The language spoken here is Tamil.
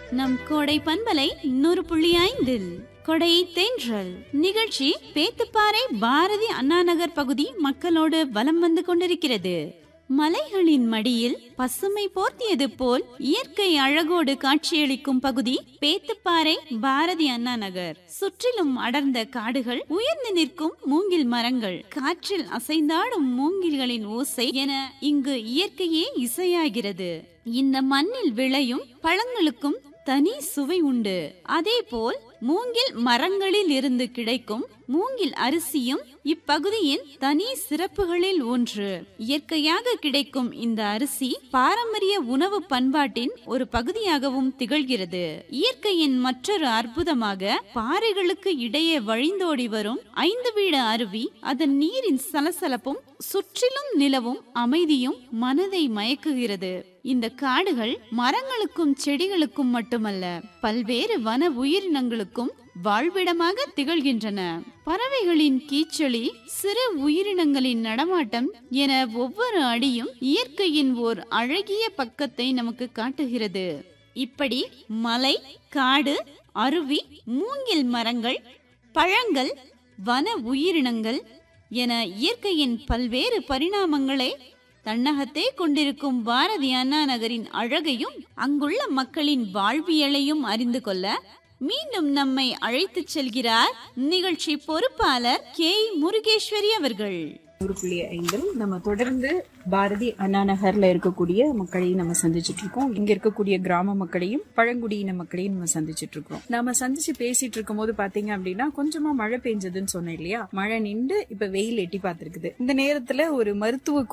நம் கோடை பண்பலை நூறு புள்ளி ஐந்தில் கொடை தென்றல் நிகழ்ச்சி பேத்துப்பாறை பாரதி அண்ணா நகர் பகுதி மக்களோடு வலம் வந்து கொண்டிருக்கிறது மலைகளின் மடியில் பசுமை போர்த்தியது போல் இயற்கை அழகோடு காட்சியளிக்கும் பகுதி பேத்துப்பாறை பாரதி அண்ணா நகர் சுற்றிலும் அடர்ந்த காடுகள் உயர்ந்து நிற்கும் மூங்கில் மரங்கள் காற்றில் அசைந்தாடும் மூங்கில்களின் ஓசை என இங்கு இயற்கையே இசையாகிறது இந்த மண்ணில் விளையும் பழங்களுக்கும் தனி சுவை உண்டு அதேபோல் மூங்கில் மரங்களில் இருந்து கிடைக்கும் மூங்கில் அரிசியும் இப்பகுதியின் தனி சிறப்புகளில் ஒன்று இயற்கையாக கிடைக்கும் இந்த அரிசி பாரம்பரிய உணவு பண்பாட்டின் ஒரு பகுதியாகவும் திகழ்கிறது இயற்கையின் மற்றொரு அற்புதமாக பாறைகளுக்கு இடையே வழிந்தோடி வரும் ஐந்து வீடு அருவி அதன் நீரின் சலசலப்பும் சுற்றிலும் நிலவும் அமைதியும் மனதை மயக்குகிறது இந்த காடுகள் மரங்களுக்கும் செடிகளுக்கும் மட்டுமல்ல பல்வேறு வன உயிரினங்களுக்கும் வாழ்விடமாக திகழ்கின்றன பறவைகளின் கீச்சொலி சிறு உயிரினங்களின் நடமாட்டம் என ஒவ்வொரு அடியும் இயற்கையின் ஓர் அழகிய பக்கத்தை நமக்கு காட்டுகிறது இப்படி மலை காடு அருவி மூங்கில் மரங்கள் பழங்கள் வன உயிரினங்கள் என இயற்கையின் பல்வேறு பரிணாமங்களை தன்னகத்தே கொண்டிருக்கும் பாரதி அண்ணா நகரின் அழகையும் அங்குள்ள மக்களின் வாழ்வியலையும் அறிந்து கொள்ள மீண்டும் நம்மை அழைத்துச் செல்கிறார் நிகழ்ச்சி பொறுப்பாளர் கே முருகேஸ்வரி அவர்கள் நூறு புள்ளி ஐந்தில் நம்ம தொடர்ந்து பாரதி அண்ணா நகர்ல இருக்கக்கூடிய மக்களையும் நம்ம சந்திச்சிட்டு இருக்கோம் இங்க இருக்கக்கூடிய கிராம மக்களையும் பழங்குடியின மக்களையும் நம்ம சந்திச்சிட்டு இருக்கோம் நாம சந்திச்சு பேசிட்டு இருக்கும் போது பாத்தீங்க அப்படின்னா கொஞ்சமா மழை பெஞ்சதுன்னு சொன்னேன் இல்லையா மழை நின்று இப்ப வெயில் எட்டி பார்த்திருக்குது இந்த நேரத்துல ஒரு மருத்துவ